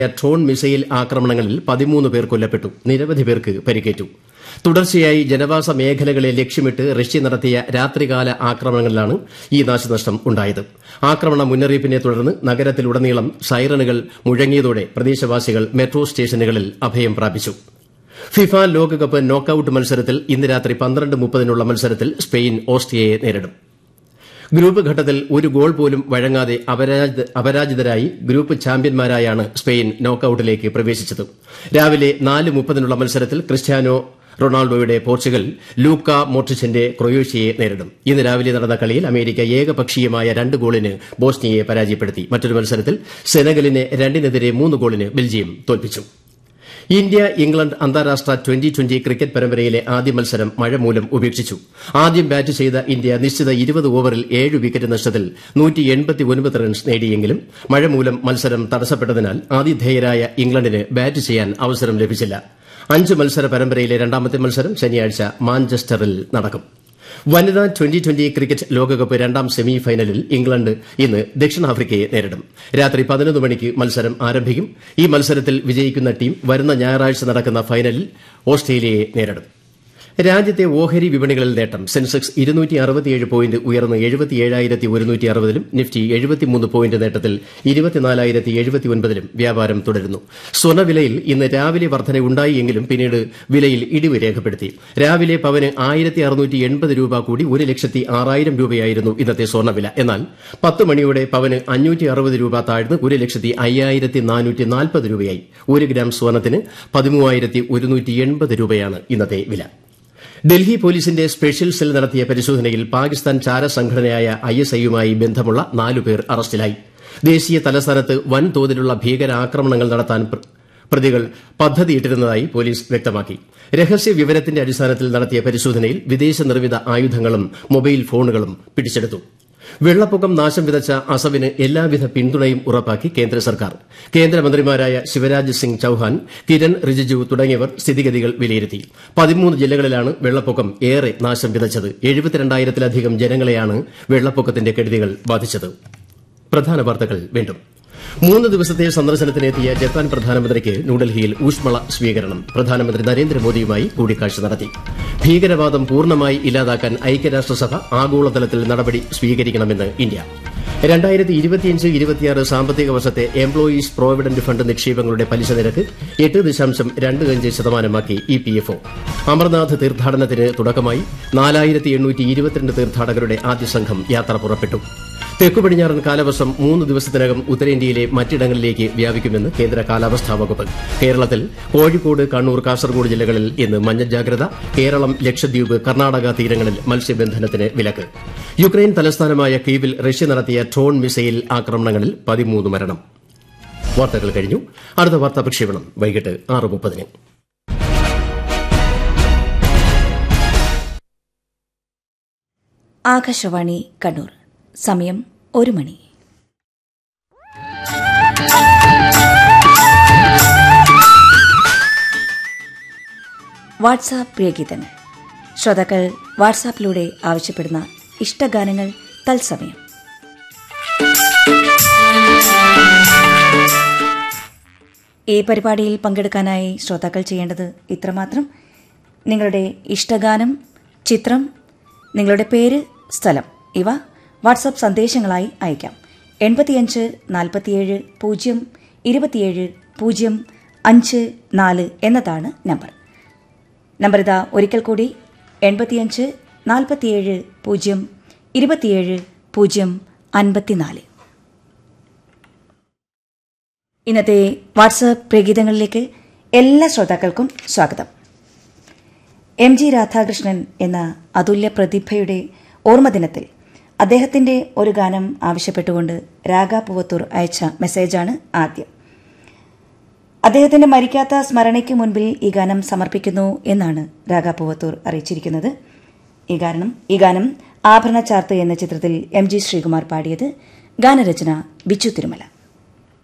drone missile ആക്രമണങ്ങളിൽ പതിമൂന്ന് പേർ കൊല്ലപ്പെട്ടു നിരവധി പേർക്ക് പരിക്കേറ്റു തുടർച്ചയായി ജനവാസ മേഖലകളെ ലക്ഷ്യമിട്ട് റഷ്യ നടത്തിയ രാത്രികാല ആക്രമണങ്ങളിലാണ് ഈ നാശനഷ്ടം ഉണ്ടായത് ആക്രമണ മുന്നറിയിപ്പിനെ തുടർന്ന് നഗരത്തിലുടനീളം സൈറണുകൾ മുഴങ്ങിയതോടെ പ്രദേശവാസികൾ മെട്രോ സ്റ്റേഷനുകളിൽ അഭയം പ്രാപിച്ചു ഫിഫ ലോകകപ്പ് നോക്കൌട്ട് മത്സരത്തിൽ ഇന്ന് രാത്രി പന്ത്രണ്ട് മുപ്പതിനുള്ള മത്സരത്തിൽ സ്പെയിൻ ഓസ്ട്രിയയെ നേരിടും ഗ്രൂപ്പ് ഘട്ടത്തിൽ ഒരു ഗോൾ പോലും വഴങ്ങാതെ അപരാജിതരായി ഗ്രൂപ്പ് ചാമ്പ്യന്മാരായാണ് സ്പെയിൻ നോക്കൌട്ടിലേക്ക് പ്രവേശിച്ചത് രാവിലെ നാല് മുപ്പതിനുള്ള മത്സരത്തിൽ ക്രിസ്ത്യാനോ റൊണാൾഡോയുടെ പോർച്ചുഗൽ ലൂക്ക മോട്രിച്ചിന്റെ ക്രൊയേഷ്യയെ നേരിടും ഇന്ന് രാവിലെ നടന്ന കളിയിൽ അമേരിക്ക ഏകപക്ഷീയമായ രണ്ട് ഗോളിന് ബോസ്നിയയെ പരാജയപ്പെടുത്തി മറ്റൊരു മത്സരത്തിൽ സെനഗലിനെ രണ്ടിനെതിരെ മൂന്ന് ഗോളിന് ബെൽജിയം തോൽപ്പിച്ചു ഇന്ത്യ ഇംഗ്ലണ്ട് അന്താരാഷ്ട്ര ട്വന്റി ട്വന്റി ക്രിക്കറ്റ് പരമ്പരയിലെ ആദ്യ മത്സരം മഴ മൂലം ഉപേക്ഷിച്ചു ആദ്യം ബാറ്റ് ചെയ്ത ഇന്ത്യ നിശ്ചിത ഇരുപത് ഓവറിൽ ഏഴ് വിക്കറ്റ് നഷ്ടത്തിൽ റൺസ് നേടിയെങ്കിലും മഴ മൂലം മത്സരം തടസ്സപ്പെട്ടതിനാൽ ആതിഥേയരായ ഇംഗ്ലണ്ടിന് ബാറ്റ് ചെയ്യാൻ അവസരം ലഭിച്ചില്ല അഞ്ച് മത്സര പരമ്പരയിലെ രണ്ടാമത്തെ മത്സരം ശനിയാഴ്ച മാഞ്ചസ്റ്ററിൽ നടക്കും വനിതാ ട്വന്റി ട്വന്റി ക്രിക്കറ്റ് ലോകകപ്പ് രണ്ടാം സെമി ഫൈനലിൽ ഇംഗ്ലണ്ട് ഇന്ന് ദക്ഷിണാഫ്രിക്കയെ നേരിടും രാത്രി പതിനൊന്ന് മണിക്ക് മത്സരം ആരംഭിക്കും ഈ മത്സരത്തിൽ വിജയിക്കുന്ന ടീം വരുന്ന ഞായറാഴ്ച നടക്കുന്ന ഫൈനലിൽ ഓസ്ട്രേലിയയെ നേരിടും രാജ്യത്തെ ഓഹരി വിപണികളിൽ നേട്ടം സെൻസെക്സ് പോയിന്റ് ഉയർന്ന് ലും നിഫ്റ്റി പോയിന്റ് നേട്ടത്തിൽ ലും വ്യാപാരം തുടരുന്നു സ്വർണ്ണവിലയിൽ ഇന്ന് രാവിലെ വർധനയുണ്ടായി എങ്കിലും പിന്നീട് വിലയിൽ ഇടിവ് രേഖപ്പെടുത്തി രാവിലെ പവന് രൂപ കൂടി ഒരു ലക്ഷത്തി ആറായിരം രൂപയായിരുന്നു ഇന്നത്തെ സ്വർണ്ണവില എന്നാൽ പത്ത് മണിയോടെ പവന് അഞ്ഞൂറ്റി രൂപ താഴ്ന്ന് ഒരു ലക്ഷത്തി അയ്യായിരത്തി നാനൂറ്റി നാൽപ്പത് രൂപയായി ഒരു ഗ്രാം സ്വർണ്ണത്തിന് പതിമൂവായിരത്തി ഒരുന്നൂറ്റി എൺപത് രൂപയാണ് ഇന്നത്തെ വില ഡൽഹി പോലീസിന്റെ സ്പെഷ്യൽ സെൽ നടത്തിയ പരിശോധനയിൽ പാകിസ്ഥാൻ ചാരസംഘടനയായ ഐഎസ്ഐയുമായി ബന്ധമുള്ള നാലുപേർ അറസ്റ്റിലായി ദേശീയ തലസ്ഥാനത്ത് വൻതോതിലുള്ള ഭീകരാക്രമണങ്ങൾ നടത്താൻ പ്രതികൾ പദ്ധതിയിട്ടിരുന്നതായി പോലീസ് വ്യക്തമാക്കി രഹസ്യ വിവരത്തിന്റെ അടിസ്ഥാനത്തിൽ നടത്തിയ പരിശോധനയിൽ വിദേശ നിർമ്മിത ആയുധങ്ങളും മൊബൈൽ ഫോണുകളും പിടിച്ചെടുത്തു വെള്ളപ്പൊക്കം നാശം വിതച്ച അസമിന് എല്ലാവിധ പിന്തുണയും ഉറപ്പാക്കി കേന്ദ്ര സർക്കാർ കേന്ദ്രമന്ത്രിമാരായ ശിവരാജ് സിംഗ് ചൌഹാൻ കിരൺ റിജിജു തുടങ്ങിയവർ സ്ഥിതിഗതികൾ വിലയിരുത്തി പതിമൂന്ന് ജില്ലകളിലാണ് വെള്ളപ്പൊക്കം ഏറെ നാശം വിതച്ചത് എഴുപത്തിരണ്ടായിരത്തിലധികം ജനങ്ങളെയാണ് വെള്ളപ്പൊക്കത്തിന്റെ കെടുതികൾ ബാധിച്ചത് പ്രധാന വാർത്തകൾ വീണ്ടും മൂന്ന് ദിവസത്തെ സന്ദർശനത്തിനെത്തിയ ജപ്പാൻ പ്രധാനമന്ത്രിക്ക് ന്യൂഡൽഹിയിൽ ഊഷ്മള സ്വീകരണം പ്രധാനമന്ത്രി നരേന്ദ്രമോദിയുമായി കൂടിക്കാഴ്ച നടത്തി ഭീകരവാദം പൂർണ്ണമായി ഇല്ലാതാക്കാൻ ഐക്യരാഷ്ട്രസഭ ആഗോളതലത്തിൽ നടപടി സ്വീകരിക്കണമെന്ന് ഇന്ത്യ രണ്ടായിരത്തി ഇരുപത്തിയഞ്ച് ഇരുപത്തിയാറ് സാമ്പത്തിക വർഷത്തെ എംപ്ലോയീസ് പ്രോവിഡന്റ് ഫണ്ട് നിക്ഷേപങ്ങളുടെ പലിശ നിരക്ക് എട്ട് ദശാംശം രണ്ട് അഞ്ച് ശതമാനമാക്കി E P F O Amarnath തീർത്ഥാടനത്തിന് തുടക്കമായി നാലായിരത്തി എണ്ണൂറ്റി ഇരുപത്തിരണ്ട് തീർത്ഥാടകരുടെ ആദ്യ സംഘം യാത്ര പുറപ്പെട്ടു തെക്കുപടിഞ്ഞാറൻ കാലവർഷം മൂന്ന് ദിവസത്തിനകം ഉത്തരേന്ത്യയിലെ മറ്റിടങ്ങളിലേക്ക് വ്യാപിക്കുമെന്ന് കേന്ദ്ര കാലാവസ്ഥാ വകുപ്പ് കേരളത്തിൽ കോഴിക്കോട് കണ്ണൂർ കാസർഗോഡ് ജില്ലകളിൽ ഇന്ന് മഞ്ഞ ജാഗ്രത കേരളം ലക്ഷദ്വീപ് കർണാടക തീരങ്ങളിൽ മത്സ്യബന്ധനത്തിന് വിലക്ക് യുക്രൈൻ തലസ്ഥാനമായ കീവിൽ റഷ്യ നടത്തിയ ഡ്രോൺ മിസൈൽ ആക്രമണങ്ങളിൽ പതിമൂന്ന് മരണം വാർത്തകൾ കഴിഞ്ഞു അടുത്ത വാർത്താ പ്രക്ഷേപണം വൈകിട്ട് ആറ് മുപ്പതിന് ആകാശവാണി കണ്ണൂർ സമയം ഒരു മണി വാട്സാപ്പ് പ്രിയഗീതങ്ങൾ ശ്രോതാക്കൾ വാട്സാപ്പിലൂടെ ആവശ്യപ്പെടുന്ന ഇഷ്ടഗാനങ്ങൾ തത്സമയം ഈ പരിപാടിയിൽ പങ്കെടുക്കാനായി ശ്രോതാക്കൾ ചെയ്യേണ്ടത് ഇത്രമാത്രം നിങ്ങളുടെ ഇഷ്ടഗാനം ചിത്രം നിങ്ങളുടെ പേര് സ്ഥലം ഇവ വാട്സപ്പ് സന്ദേശങ്ങളായി അയക്കാം എൺപത്തിയഞ്ച് നാൽപ്പത്തിയേഴ് പൂജ്യം ഇരുപത്തിയേഴ് പൂജ്യം അഞ്ച് നാല് എന്നതാണ് നമ്പർ നമ്പർ ഇതാ ഒരിക്കൽ കൂടി എൺപത്തിയഞ്ച് നാൽപ്പത്തിയേഴ് പൂജ്യം ഇരുപത്തിയേഴ് പൂജ്യം അൻപത്തിനാല് ഇന്നത്തെ വാട്സപ്പ് പ്രഗീതങ്ങളിലേക്ക് എല്ലാ ശ്രോതാക്കൾക്കും സ്വാഗതം എം ജി രാധാകൃഷ്ണൻ എന്ന അതുല്യ പ്രതിഭയുടെ ഓർമ്മദിനത്തിൽ അദ്ദേഹത്തിന്റെ ഒരു ഗാനം ആവശ്യപ്പെട്ടുകൊണ്ട് രാഗ പൂവത്തൂർ അയച്ച മെസ്സേജാണ് ആദ്യം അദ്ദേഹത്തിന്റെ മരിക്കാത്ത സ്മരണയ്ക്ക് മുൻപിൽ ഈ ഗാനം സമർപ്പിക്കുന്നു എന്നാണ് രാഗ പൂവത്തൂർ അറിയിച്ചിരിക്കുന്നത് ഈ ഗാനം ഈ ഗാനം ആഭരണ ചാർത്ത് എന്ന ചിത്രത്തിൽ എം ജി ശ്രീകുമാർ പാടിയത് ഗാനരചന ബിച്ചു തിരുമല